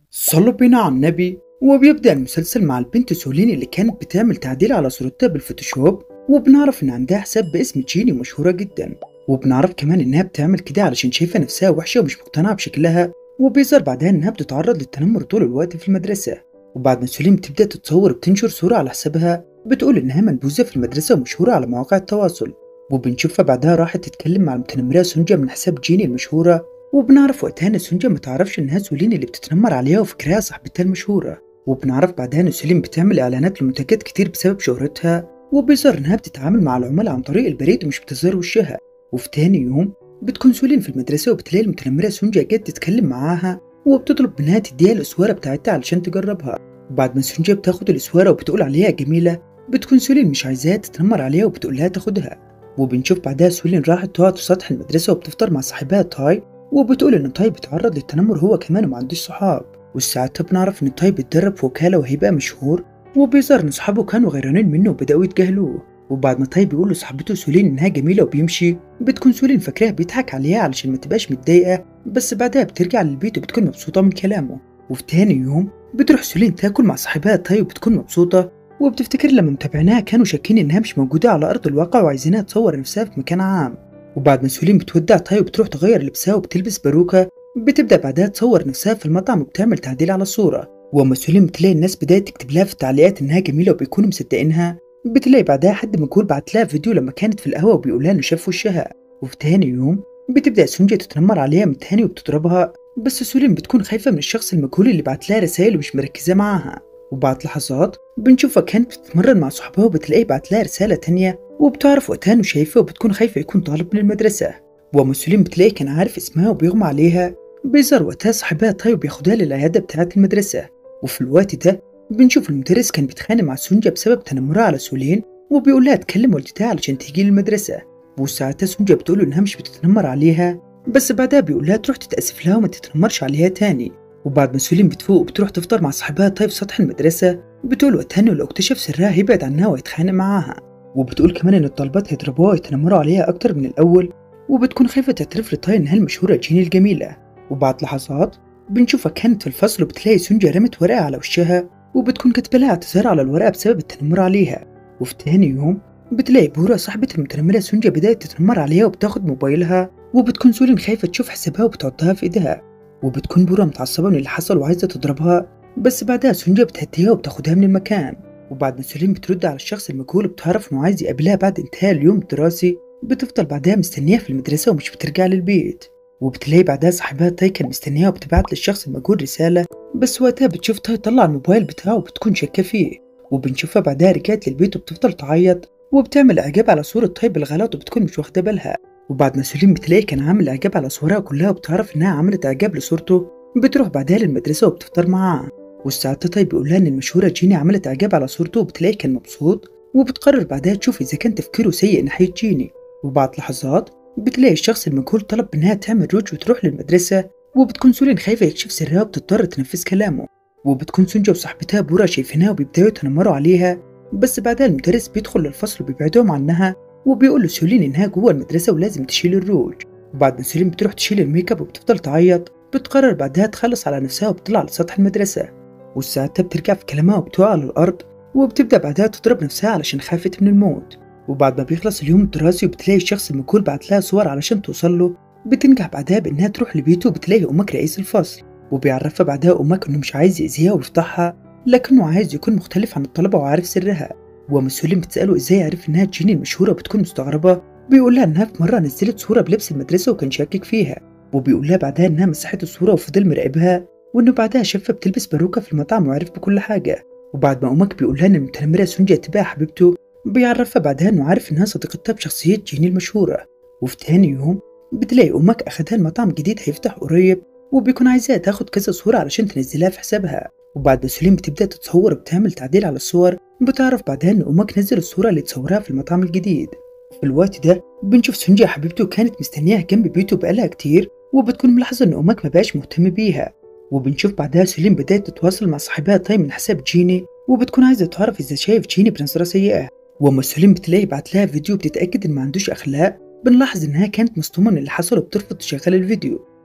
صلوا بينا على النبي وبيبدأ المسلسل مع البنت سولين اللي كانت بتعمل تعديل على صورتها بالفوتوشوب وبنعرف إن عندها حساب باسم جيني مشهورة جدا وبنعرف كمان إنها بتعمل كده علشان شايفة نفسها وحشة ومش مقتنعة بشكلها وبيظهر بعدها إنها بتتعرض للتنمر طول الوقت في المدرسة وبعد ما سولين بتبدأ تتصور بتنشر صورة على حسابها بتقول إنها منبوذة في المدرسة ومشهورة على مواقع التواصل وبنشوفها بعدها راحت تتكلم مع المتنمرة سونجا من حساب جيني المشهورة وبنعرف وقتها إن سونجا متعرفش إنها سولين اللي بتتنمر عليها وفكرها صاحبتها المشهورة وبنعرف بعدها إن سولين بتعمل إعلانات لمنتجات كتير بسبب شهرتها وبيظهر إنها بتتعامل مع العملاء عن طريق البريد ومش بتظهر وشها وفي تاني يوم بتكون سولين في المدرسة وبتلاقي المتنمرة سونجا جت تتكلم معاها وبتطلب منها تديها الأسوارة بتاعتها علشان تجربها وبعد ما سونجا بتاخد الأسوارة وبتقول عليها جميلة بتكون سولين مش عايزاها تتنمر عليها وبتقول لها تاخدها وبنشوف بعدها سولين راحت تقعد في سطح المدرسة وبتفطر مع صاحبها تاي وبتقول إن تاي بيتعرض للتنمر هو كمان وما عندوش صحاب وساعتها بنعرف إن تاي بيتدرب في وكالة وهيبقى مشهور وبيظهر إن صحابه كانوا غيرانين منه وبدأوا يتجاهلوه وبعد ما تاي بيقول لصاحبته سولين إنها جميلة وبيمشي بتكون سولين فاكراه بيضحك عليها علشان ما تبقاش متضايقة بس بعدها بترجع للبيت وبتكون مبسوطة من كلامه وفي تاني يوم بتروح سولين تاكل مع صاحبها تاي وبتكون مبسوطة وبتفتكر لما متابعينها كانوا شاكين إنها مش موجودة على أرض الواقع وعايزينها تصور نفسها في مكان عام وبعد ما سولين بتودع تاي وبتروح تغير لبسها وبتلبس باروكة بتبدأ بعدها تصور نفسها في المطعم وبتعمل تعديل على الصورة وأما سولين بتلاقي الناس بدأت تكتب لها في التعليقات إنها جميلة وبيكونوا مصدقينها بتلاقي بعدها حد مجهول بعت لها فيديو لما كانت في القهوة وبيقول لها إنه شاف وشها وفي تاني يوم بتبدأ سونجا تتنمر عليها من تاني وبتضربها بس سولين بتكون خايفة من الشخص المجهول اللي بعت لها رسائل ومش مركزة معاها وبعد لحظات بنشوفها كانت بتتمرن مع صحابها وبتلاقي بعت لها رسالة تانية وبتعرف وقتها إنه شايفها وبتكون خايفة يكون طالب من المدرسة وأما سولين بتلاقي كان عارف اسمها وبيغمى عليها بيظهر وقتها صاحبها تاي وبياخدها للعيادة بتاعة المدرسة وفي الوقت ده بنشوف المدرس كان بيتخانق مع سونجا بسبب تنمرها على سولين وبيقول لها تكلم والدتها علشان تيجي للمدرسة وساعتها سونجا بتقول إنها مش بتتنمر عليها بس بعدها بيقول لها تروح تتأسف لها وما تتنمرش عليها تاني وبعد ما سولين بتفوق وبتروح تفطر مع صاحبها تاي في سطح المدرسة بتقول وقتها إنه لو اكتشف سرها هيبعد عنها ويتخانق معاها وبتقول كمان إن الطالبات هيضربوها ويتنمروا عليها أكتر من الأول وبتكون خايفة تعترف لتاي إنها المشهورة جيني الجميلة وبعد لحظات بنشوفها كانت في الفصل وبتلاقي سونجا رمت ورقة على وشها وبتكون كاتبة لها اعتذار على الورقة بسبب التنمر عليها وفي تاني يوم بتلاقي بورا صاحبة المتنمرة سونجا بدأت تتنمر عليها وبتاخد موبايلها وبتكون سولين خايفة تشوف حسابها وبتحطها في ايدها وبتكون بورا متعصبة من اللي حصل وعايزة تضربها بس بعدها سونجا بتهديها وبتاخدها من المكان وبعد ما سولين بترد على الشخص المجهول وبتعرف انه عايز يقابلها بعد انتهاء اليوم الدراسي بتفضل بعدها مستنيها في المدرسة ومش بترجع للبيت وبتلاقي بعدها صاحبها تاي كان مستنيها وبتبعت للشخص المجهول رسالة بس وقتها بتشوف تاي طلع الموبايل بتاعه وبتكون شاكة فيه وبنشوفها بعدها رجعت للبيت وبتفضل تعيط وبتعمل إعجاب على صورة تاي بالغلط وبتكون مش واخدة بالها وبعد ما سولين بتلاقي كان عامل إعجاب على صورها كلها وبتعرف إنها عملت إعجاب لصورته بتروح بعدها للمدرسة وبتفطر معاه والساعتها تاي بيقول لها إن المشهورة جيني عملت إعجاب على صورته وبتلاقي كان مبسوط وبتقرر بعدها تشوف إذا كان تفكيره سيء ناحية جيني وبعد لحظات بتلاقي الشخص المجهول طلب منها تعمل روج وتروح للمدرسة وبتكون سولين خايفة يكشف سرها وبتضطر تنفذ كلامه وبتكون سونجا وصاحبتها بورا شايفينها وبيبدأوا يتنمروا عليها بس بعدها المدرس بيدخل للفصل وبيبعدهم عنها وبيقول لسولين إنها جوه المدرسة ولازم تشيل الروج وبعد ما سولين بتروح تشيل الميك اب وبتفضل تعيط بتقرر بعدها تخلص على نفسها وبتطلع لسطح المدرسة وساعتها بترجع في كلامها وبتقع على الأرض وبتبدأ بعدها تضرب نفسها علشان خافت من الموت وبعد ما بيخلص اليوم الدراسي وبتلاقي الشخص المجهول بعت لها صور علشان توصل له بتنجح بعدها بإنها تروح لبيته وبتلاقي أمك رئيس الفصل وبيعرفها بعدها أمك إنه مش عايز يأذيها ويفضحها لكنه عايز يكون مختلف عن الطلبة وعارف سرها ومسؤولين بتسأله إزاي عرف إنها جيني المشهورة وبتكون مستغربة بيقول لها إنها في مرة نزلت صورة بلبس المدرسة وكان شاكك فيها وبيقول لها بعدها إنها مسحت الصورة وفضل مراقبها وإنه بعدها شافها بتلبس باروكة في المطعم وعرف بكل حاجة وبعد ما أمك بيقول لها إن المتنمرة سونجا تبقى حبيبته بيعرفها بعدها إنه عارف إنها صديقتها بشخصية جيني المشهورة وفي تاني يوم بتلاقي أمك أخدها المطعم جديد هيفتح قريب وبيكون عايزاها تاخد كذا صورة علشان تنزلها في حسابها وبعد ما سليم بتبدأ تتصور وبتعمل تعديل على الصور بتعرف بعدها إن أمك نزل الصورة اللي تصورها في المطعم الجديد في الوقت ده بنشوف سونجا حبيبته كانت مستنياها جنب بيته بقالها كتير وبتكون ملاحظة إن أمك مبقاش مهتم بيها وبنشوف بعدها سليم بدأت تتواصل مع صاحبها تاي من حساب جيني وبتكون عايزة تعرف إذا شايف جيني بنظرة سيئة وأما سليم بتلاقي بعت لها فيديو بتتأكد إن ما عندوش أخلاق بنلاحظ إنها كانت مصدومة من اللي حصل وبترفض تشغل الفيديو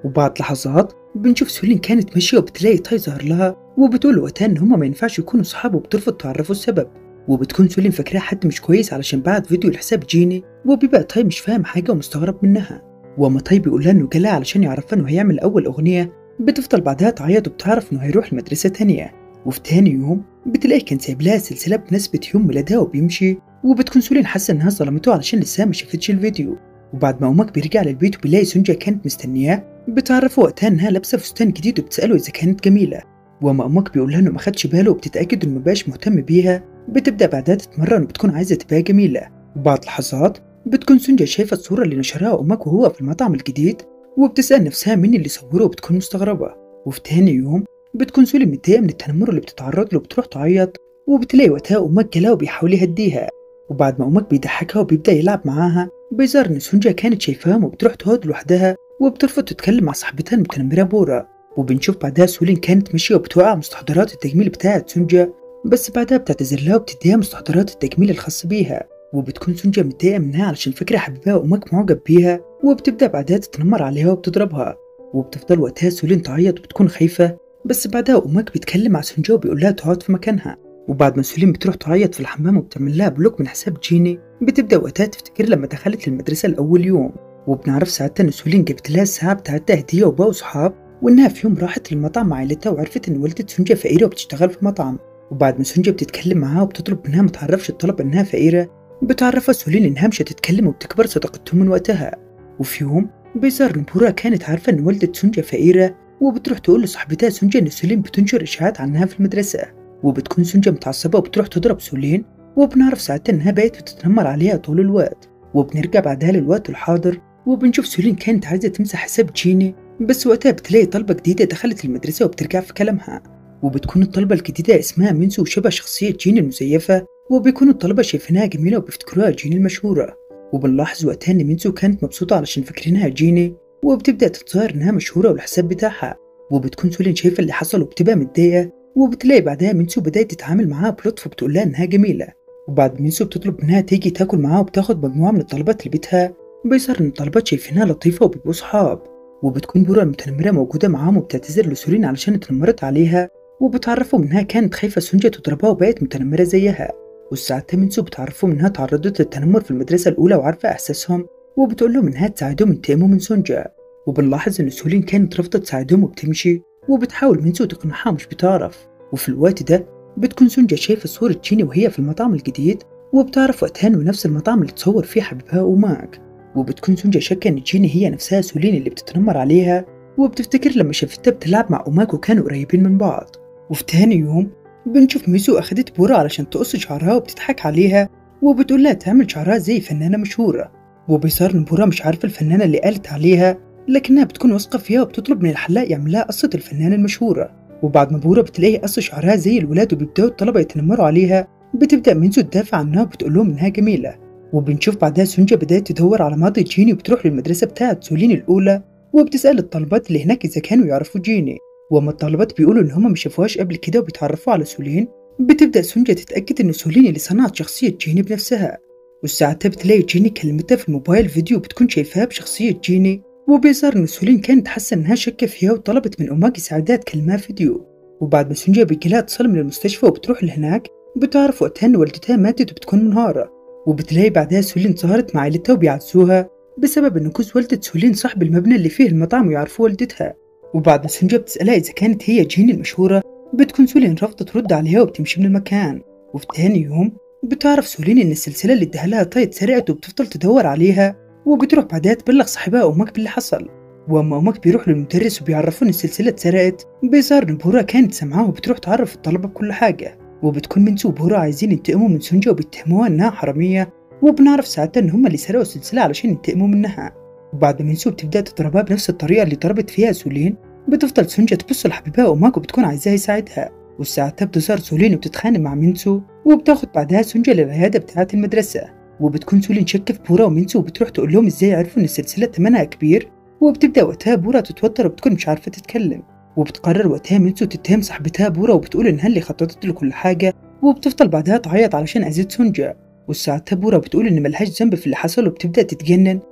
وبعد لحظات بنشوف سولين كانت ماشية وبتلاقي تاي ظهر لها وبتقول وقتها إن هما ما ينفعش يكونوا صحاب وبترفض تعرفوا السبب وبتكون سولين فاكراه حد مش كويس علشان بعت فيديو لحساب جيني وبيبقى تاي مش فاهم حاجة ومستغرب منها وأما تاي بيقول لها إنه جالها علشان يعرفها إنه هيعمل أول أغنية بتفضل بعدها تعيط وبتعرف إنه هيروح لمدرسة تانية وفي تاني يوم بتلاقي كان سايب لها سلسلة بمناسبة يوم ميلادها وبيمشي وبتكون سولين حاسة إنها ظلمته علشان لسه ما شافتش الفيديو وبعد ما أمك بيرجع للبيت وبيلاقي سونجا كانت مستنياه بتعرفه وقتها إنها لابسة فستان جديد وبتسأله إذا كانت جميلة وأما أمك بيقول لها إنه ما خدش باله وبتتأكد إنه مبقاش مهتم بيها بتبدأ بعدها تتمرن وبتكون عايزة تبقى جميلة وبعد لحظات بتكون سونجا شايفة الصورة اللي نشرها أمك وهو في المطعم الجديد وبتسأل نفسها مين اللي صوره وبتكون مستغربة وفي تاني يوم بتكون سولي متضايقة من التنمر اللي بتتعرض له وبتروح تعيط وبتلاقي وقتها أمك جالها وبيحاول يهديها وبعد ما أمك بيضحكها وبيبدأ يلعب معاها بيظهر إن سونجا كانت شايفاهم وبتروح تقعد لوحدها وبترفض تتكلم مع صاحبتها المتنمرة بورا وبنشوف بعدها سولين كانت ماشية وبتوقع مستحضرات التجميل بتاعة سونجا بس بعدها بتعتذر لها وبتديها مستحضرات التجميل الخاصة بيها وبتكون سونجا متضايقة منها علشان فكرة حبيبها وأمك معجب بيها وبتبدأ بعدها تتنمر عليها وبتضربها وبتفضل وقتها سولين تعيط وبتكون خايفة بس بعدها أمك بيتكلم مع سونجا وبيقول لها تقعد في مكانها وبعد ما سولين بتروح تعيط في الحمام وبتعمل لها بلوك من حساب جيني بتبدأ وقتها تفتكر لما دخلت المدرسة لأول يوم وبنعرف ساعتها إن سولين جابت لها الساعة بتاعتها هدية وبقوا صحاب وإنها في يوم راحت للمطعم مع عيلتها وعرفت إن والدة سونجا فقيرة وبتشتغل في مطعم وبعد ما سونجا بتتكلم معاها وبتطلب منها متعرفش الطلب إنها فقيرة بتعرفها سولين إنها مش هتتكلم وبتكبر صداقتهم من وقتها وفي يوم بيظهر إن بورا كانت عارفة إن والدة سونجا فقيرة وبتروح تقول لصاحبتها سونجا إن سولين بتنشر إشاعات عنها في المدرسة وبتكون سونجا متعصبة وبتروح تضرب سولين وبنعرف ساعتها إنها بقت بتتنمر عليها طول الوقت وبنرجع بعدها للوقت الحاضر وبنشوف سولين كانت عايزة تمسح حساب جيني بس وقتها بتلاقي طلبة جديدة دخلت المدرسة وبترجع في كلامها وبتكون الطلبة الجديدة اسمها مينسو وشبه شخصية جين المزيفة وبيكونوا الطلبة شايفينها جميلة وبيفتكروها جين المشهورة وبنلاحظ وقتها إن مينسو كانت مبسوطة علشان فاكرينها جيني وبتبدأ تتظاهر إنها مشهورة والحساب بتاعها وبتكون سولين شايفة اللي حصل وبتبقى متضايقة وبتلاقي بعدها مينسو بدأت تتعامل معاها بلطف وبتقول لها إنها جميلة وبعد مينسو بتطلب منها تيجي تاكل معاها وبتاخد مجموعة من الطلبات لبيتها بيظهر إن الطلبات شايفينها لطيفة وبيبقوا صحاب وبتكون بورا المتنمرة موجودة معاهم وبتعتذر لسولين علشان اتنمرت عليها وبتعرفهم إنها كانت خايفة سونجا تضربها وبقت متنمرة زيها والساعتها مينسو بتعرفهم إنها تعرضت للتنمر في المدرسة الأولى وعارفة إحساسهم وبتقول لهم إنها تساعدهم ينتقموا من سونجا وبنلاحظ إن سولين كانت رافضة تساعدهم وبتمشي وبتحاول مينسو تقنعها مش بتعرف وفي الوقت ده بتكون سونجا شايفة صورة جيني وهي في المطعم الجديد وبتعرف وقتها إنه نفس المطعم اللي تصور فيه حبيبها أوماك وبتكون سونجا شاكة إن جيني هي نفسها سولين اللي بتتنمر عليها وبتفتكر لما شافتها بتلعب مع أوماك وكانوا قريبين من بعض وفي تاني يوم بنشوف ميسو أخدت بورا علشان تقص شعرها وبتضحك عليها وبتقول لها تعمل شعرها زي فنانة مشهورة وبيصير إن بورا مش عارفة الفنانة اللي قالت عليها لكنها بتكون واثقة فيها وبتطلب من الحلاق يعمل لها قصة الفنانة المشهورة وبعد ما بورا بتلاقي قص شعرها زي الولاد وبيبدأوا الطلبة يتنمروا عليها بتبدأ مينزو تدافع عنها وبتقول لهم إنها جميلة وبنشوف بعدها سونجا بدأت تدور على ماضي جيني وبتروح للمدرسة بتاعة سولين الأولى وبتسأل الطلبات اللي هناك إذا كانوا يعرفوا جيني وأما الطلبات بيقولوا إن هما ما شافوهاش قبل كده وبيتعرفوا على سولين بتبدأ سونجا تتأكد إن سولين اللي صنعت شخصية جيني بنفسها وساعتها بتلاقي جيني كلمتها في الموبايل فيديو بتكون شايفاها بشخصية جيني وبيظهر إن سولين كانت حاسة إنها شاكة فيها وطلبت من أماك يساعدها تكلمها فيديو وبعد ما سونجا بيجيلها اتصال من المستشفى وبتروح لهناك بتعرف وقتها إن والدتها ماتت وبتكون منهارة وبتلاقي بعدها سولين ظهرت مع عيلتها وبيعزوها بسبب إن جوز والدة سولين صاحب المبنى اللي فيه المطعم ويعرفوا والدتها وبعد ما سونجا بتسألها إذا كانت هي جيني المشهورة بتكون سولين رافضة ترد عليها وبتمشي من المكان وفي تاني يوم بتعرف سولين إن السلسلة اللي اداها لها تاي اتسرقت وبتفضل تدور عليها وبتروح بعدها تبلغ صاحبها أمك باللي حصل وأما أمك بيروح للمدرس وبيعرفوا إن السلسلة اتسرقت بيظهر إن بورا كانت سامعاه وبتروح تعرف الطلبة بكل حاجة وبتكون منسو وبورا عايزين ينتقموا من سونجا وبيتهموها إنها حرامية وبنعرف ساعتها إن هما اللي سرقوا السلسلة علشان ينتقموا منها وبعد ما منسو بتبدأ تضربها بنفس الطريقة اللي ضربت فيها سولين بتفضل سونجا تبص لحبيبها أماك وبتكون عايزاه يساعدها وساعتها بتظهر سولين وبتتخانق مع مينسو وبتاخد بعدها سونجا للعيادة بتاعة المدرسة وبتكون سولين شاكة في بورا ومينسو وبتروح تقول لهم ازاي عرفوا ان السلسلة تمنها كبير وبتبدأ وقتها بورا تتوتر وبتكون مش عارفة تتكلم وبتقرر وقتها مينسو تتهم صاحبتها بورا وبتقول انها اللي خططت له كل حاجة وبتفضل بعدها تعيط علشان أذيت سونجا وساعتها بورا بتقول إن ملهاش ذنب في اللي حصل وبتبدأ تتجنن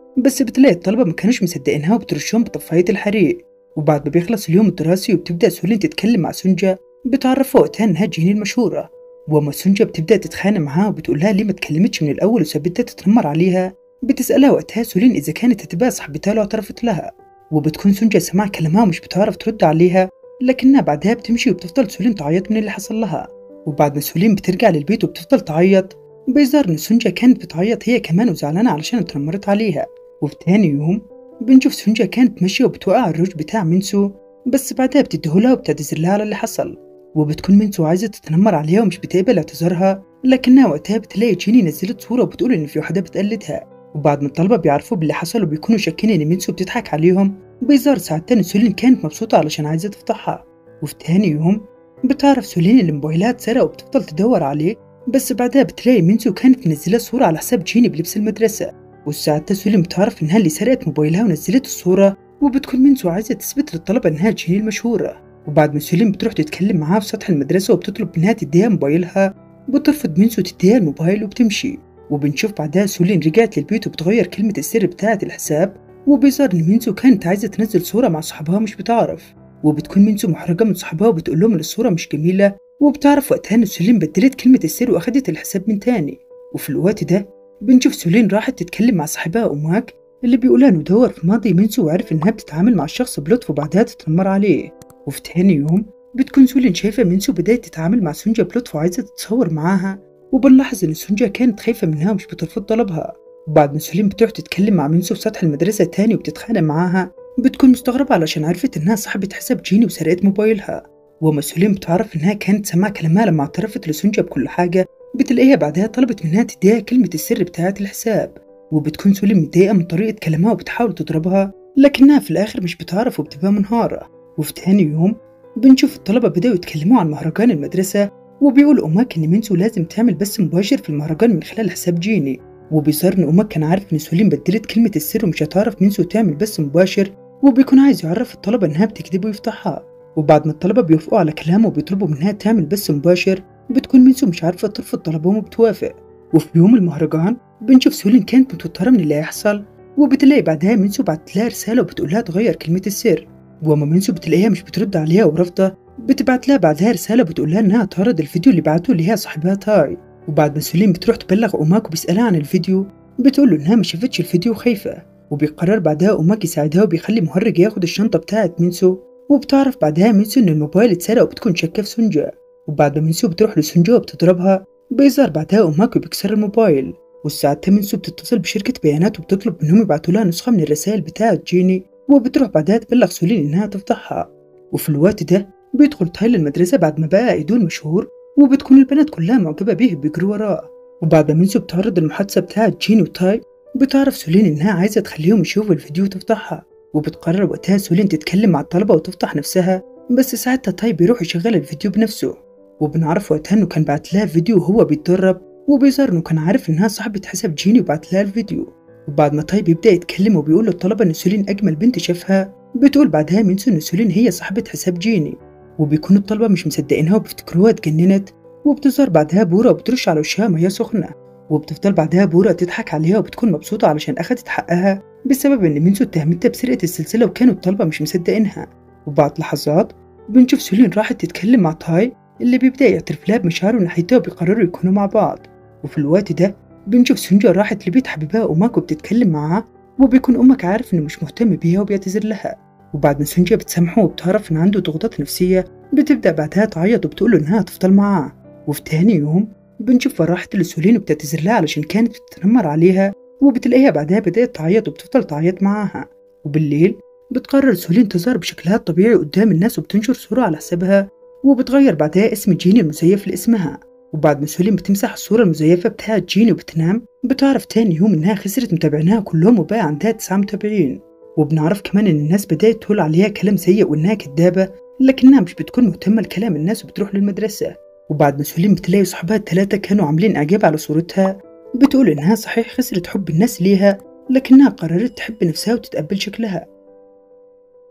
بس بتلاقي الطلبة ما كانوش مصدقينها وبترشهم بطفاية الحريق وبعد ما بيخلص اليوم الدراسي وبتبدأ سولين تتكلم مع سونجا بتعرفها وقتها إنها جيني المشهورة وأما سونجا بتبدأ تتخانق معاها وبتقول لها ليه ما اتكلمتش من الأول وسابتها تتنمر عليها بتسألها وقتها سولين إذا كانت هتبقى صاحبتها لو اعترفت لها وبتكون سونجا سمع كلامها ومش بتعرف ترد عليها لكنها بعدها بتمشي وبتفضل سولين تعيط من اللي حصل لها وبعد ما سولين بترجع للبيت وبتفضل تعيط بيظهر إن سونجا كانت بتعيط هي كمان وزعلانة علشان اتنمرت عليها وفي تاني يوم بنشوف سونجا كانت ماشية وبتوقع الروج بتاع منسو بس بعدها بتديهولها وبتعتذر لها على اللي حصل وبتكون منسو عايزة تتنمر عليها ومش بتقبل اعتذارها لكنها وقتها بتلاقي جيني نزلت صورة وبتقول إن في واحدة بتقلدها وبعد ما الطلبة بيعرفوا باللي حصل وبيكونوا شاكين إن منسو بتضحك عليهم بيظهر ساعتها إن سولين كانت مبسوطة علشان عايزة تفضحها وفي تاني يوم بتعرف سولين إن موبايلها اتسرق وبتفضل تدور عليه بس بعدها بتلاقي منسو كانت منزلة صورة على حساب جيني بلبس المدرسة والساعتها سولين بتعرف إنها اللي سرقت موبايلها ونزلت الصورة وبتكون منسو عايزة تثبت للطلبة إنها جيني المشهورة وبعد ما سولين بتروح تتكلم معاها في سطح المدرسة وبتطلب إنها تديها موبايلها بترفض منسو تديها الموبايل وبتمشي وبنشوف بعدها سولين رجعت للبيت وبتغير كلمة السر بتاعة الحساب وبيظهر إن مينسو كانت عايزة تنزل صورة مع صحابها مش بتعرف وبتكون مينسو محرجة من صحابها وبتقول لهم إن الصورة مش جميلة وبتعرف وقتها إن سولين بدلت كلمة السر وأخدت الحساب من تاني وفي الوقت ده بنشوف سولين راحت تتكلم مع صاحبها أمواك اللي بيقولها إنه دور في ماضي مينسو وعرف إنها بتتعامل مع الشخص بلطف وبعدها تتنمر عليه وفي تاني يوم بتكون سولين شايفة مينسو بدأت تتعامل مع سونجا بلطف وعايزة تتصور معاها وبنلاحظ إن سونجا كانت خايفة منها ومش بترفض طلبها وبعد ما سولين بتروح تتكلم مع مينسو في سطح المدرسة تاني وبتتخانق معاها بتكون مستغربة علشان عرفت إنها صاحبة حساب جيني وسرقت موبايلها وما سولين بتعرف إنها كانت سمع كلامها لما اعترفت لسونجا بكل حاجة بتلاقيها بعدها طلبت منها تديها كلمة السر بتاعة الحساب وبتكون سولين متضايقة من طريقة كلامها وبتحاول تضربها لكنها في الآخر مش بتعرف وبتبقى منهارة وفي تاني يوم بنشوف الطلبة بدأوا يتكلموا عن مهرجان المدرسة وبيقول أمك إن منسو لازم تعمل بث مباشر في المهرجان من خلال حساب جيني وبيظهر إن أمك كان عارف إن سولين بدلت كلمة السر ومش هتعرف منسو تعمل بث مباشر وبيكون عايز يعرف الطلبة إنها بتكذب ويفضحها وبعد ما الطلبة بيوافقوا على كلامه وبيطلبوا منها تعمل بث مباشر بتكون منسو مش عارفة ترفض طلبهم وبتوافق وفي يوم المهرجان بنشوف سولين كانت متوترة من اللي هيحصل وبتلاقي بعدها منسو بعت لها رسالة وبتقول لها تغير كلمة السر وأما منسو بتلاقيها مش بترد عليها ورافضة بتبعت لها بعدها رسالة بتقول لها إنها تعرض الفيديو اللي بعته ليها صاحبها تاي وبعد ما سولين بتروح تبلغ أماك وبيسألها عن الفيديو بتقول له إنها ما شافتش الفيديو خايفة وبيقرر بعدها أماك يساعدها وبيخلي مهرج ياخد الشنطة بتاعة مينسو وبتعرف بعدها مينسو إن الموبايل اتسرق وبتكون شاكة في سونجا وبعد ما مينسو بتروح لسونجا وبتضربها بيظهر بعدها أماك وبيكسر الموبايل والساعتها مينسو بتتصل بشركة بيانات وبتطلب منهم يبعتوا لها نسخة من الرسائل بتاعة جيني وبتروح بعدها تبلغ سولين إنها تفضحها وفي الوقت ده بيدخل تاي للمدرسة بعد ما بقى أيدول مشهور وبتكون البنات كلها معجبة بيه بيجروا وراه وبعد ما منسو بتعرض المحادثة بتاعة جين وتاي بتعرف سولين إنها عايزة تخليهم يشوفوا الفيديو وتفضحها وبتقرر وقتها سولين تتكلم مع الطلبة وتفضح نفسها بس ساعتها تاي بيروح يشغل الفيديو بنفسه وبنعرف وقتها إنه كان بعت لها فيديو وهو بيتدرب وبيظهر إنه كان عارف إنها صاحبة حساب جيني وبعت لها الفيديو وبعد ما تاي بيبدأ يتكلم وبيقول للطلبة إن سولين أجمل بنت شافها بتقول بعدها مينسو إن سولين هي صاحبة حساب جيني وبيكون الطلبة مش مصدقينها وبيفتكروها اتجننت وبتظهر بعدها بورا وبترش على وشها مياه سخنة وبتفضل بعدها بورا تضحك عليها وبتكون مبسوطة علشان أخدت حقها بسبب إن مينسو اتهمتها بسرقة السلسلة وكانوا الطلبة مش مصدقينها وبعد لحظات بنشوف سولين راحت تتكلم مع تاي اللي بيبدأ يعترف لها بمشاعره ناحيتها وبيقرروا يكونوا مع بعض وفي الوقت ده بنشوف سونجا راحت لبيت حبيبها أماكو بتتكلم معاه وبيكون أمك عارف إنه مش مهتم بيها وبيعتذر لها وبعد ما سونجا بتسامحه وبتعرف إن عنده ضغوطات نفسية بتبدأ بعدها تعيط وبتقوله إنها هتفضل معاه وفي تاني يوم بنشوفها راحت لسولين وبتعتذر لها علشان كانت بتتنمر عليها وبتلاقيها بعدها بدأت تعيط وبتفضل تعيط معاها وبالليل بتقرر سولين تظهر بشكلها الطبيعي قدام الناس وبتنشر صورة على حسابها وبتغير بعدها اسم جيني المزيف لاسمها وبعد ما سولين بتمسح الصورة المزيفة بتاعت جيني وبتنام بتعرف تاني يوم إنها خسرت متابعينها كلهم وبقى عندها تسعة متابعين وبنعرف كمان إن الناس بدأت تقول عليها كلام سيء وإنها كدابة لكنها مش بتكون مهتمة لكلام الناس وبتروح للمدرسة وبعد ما سولين بتلاقي صحبها التلاتة كانوا عاملين إعجاب على صورتها بتقول إنها صحيح خسرت حب الناس ليها لكنها قررت تحب نفسها وتتقبل شكلها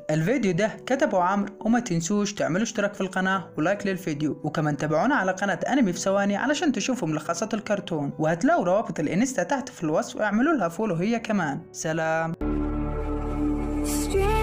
الفيديو ده كتبه عمرو وما تنسوش تعملوا اشتراك في القناة ولايك للفيديو وكمان تابعونا على قناة انمي في ثواني علشان تشوفوا ملخصات الكرتون وهتلاقوا روابط الانستا تحت في الوصف واعملوا لها فولو هي كمان سلام Strange